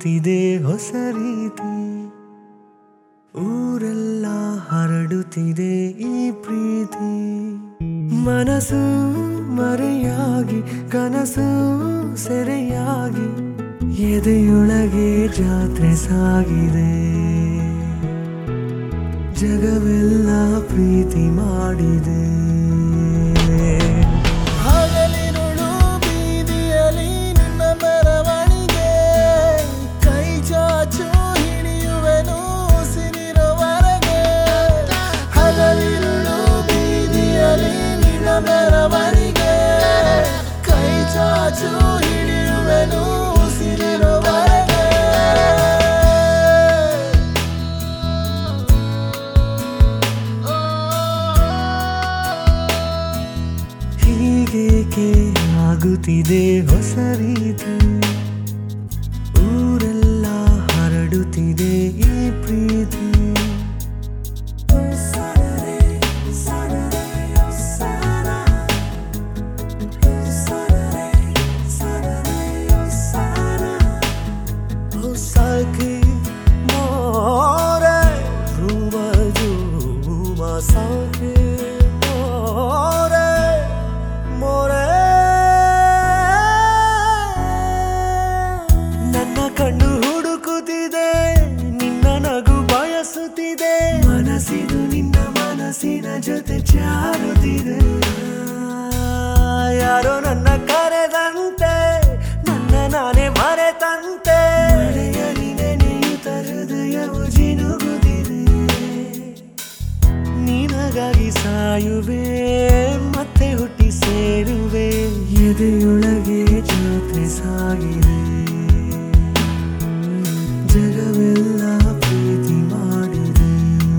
ಆಗುತ್ತಿದೆ ಹೊಸ ರೀತಿ ಊರೆಲ್ಲ ಹರಡುತ್ತಿದೆ ಈ ಪ್ರೀತಿ ಮನಸ್ಸು ಮರೆಯಾಗಿ ಕನಸು ಸೆರೆಯಾಗಿ ಎದೆಯೊಳಗೆ ಜಾತ್ರೆ ಸಾಗಿದೆ ಜಗವೆಲ್ಲ ಪ್ರೀತಿ ಮಾಡಿದೆ ಹಗಲಿರುಳು ಬೀದಿಯಲಿ ನಿನ್ನ ಮೆರವಣಿಗೆ ಕೈ ಚಾಚು ಹಿಡಿಯುವೆನು ಉಸಿರಿರುವರೆಗೆ ಹಗಲಿರುಳು ಬೀದಿಯಲಿ ನಿನ್ನ ಮೆರವಣಿಗೆ ಕೈ ಚಾಚು ಹಿಡಿಯುವೆನು ಉಸಿರಿರುವರೆಗೆ ಹೀಗೇಕೆ ಆಗುತ್ತಿದೆ ಹೊಸ ರೀತಿ ಊರೆಲ್ಲ ಹರಡುತ್ತಿದೆ ಈ ಪ್ರೀತಿ Oh, saki more rumba juma saki more more ನನ್ನ ಕಣ್ಣು ಹುಡುಕುತ್ತಿದೆ ನಿನ್ನ ನಗು ಬಯಸುತ್ತಿದೆ ಮನಸ್ಸಿದು ನಿನ್ನ ಮನಸ್ಸಿನ ಜೊತೆ ಚಾರುತ್ತಿದೆ ಯಾರೋ ನನ್ನ ಕರೆದಂತೆ ನನ್ನ ನಾನೇ ಮರೆತಂತೆ ಮಳೆಯಲಿ ನೆನೆಯುತ್ತ ಹೃದಯವು ಜಿನುಗುತ್ತಿದೆ ನಿನಗಾಗಿ ಸಾಯುವೆ ಮತ್ತೆ ಹುಟ್ಟಿ ಸೇರುವೆ ಎದೆಯೊಳಗೆ ಜಾತ್ರೆ ಸಾಗಿದೆ ಜಗವೆಲ್ಲ ಪ್ರೀತಿ ಮಾಡಿದೆ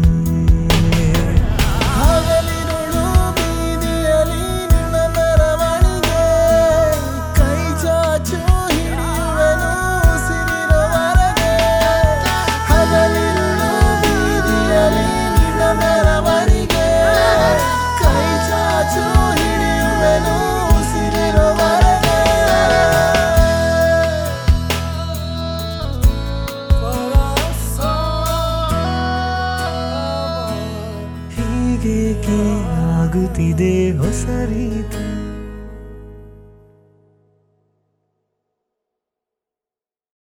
ಹಗಲಿರುಳು ಬೀದಿಯಲಿ ನಿನ್ನ ಮೆರವಣಿಗೆ ಕೈ ಚಾಚು ಹಿಡಿಯುವೆನು ಉಸಿರಿರುವರೆಗೆ ಹಗಲಿರುಳು ಬೀದಿಯಲಿ ನಿನ್ನ ಮೆರವಣಿಗೆ ಕೈ ಚಾಚು ಹಿಡಿಯುವೆನು ಉಸಿರಿರುವರೆಗೆ ಹೀಗೇಕೆ ಆಗುತ್ತಿದೆ ಹೊಸ ರೀತಿ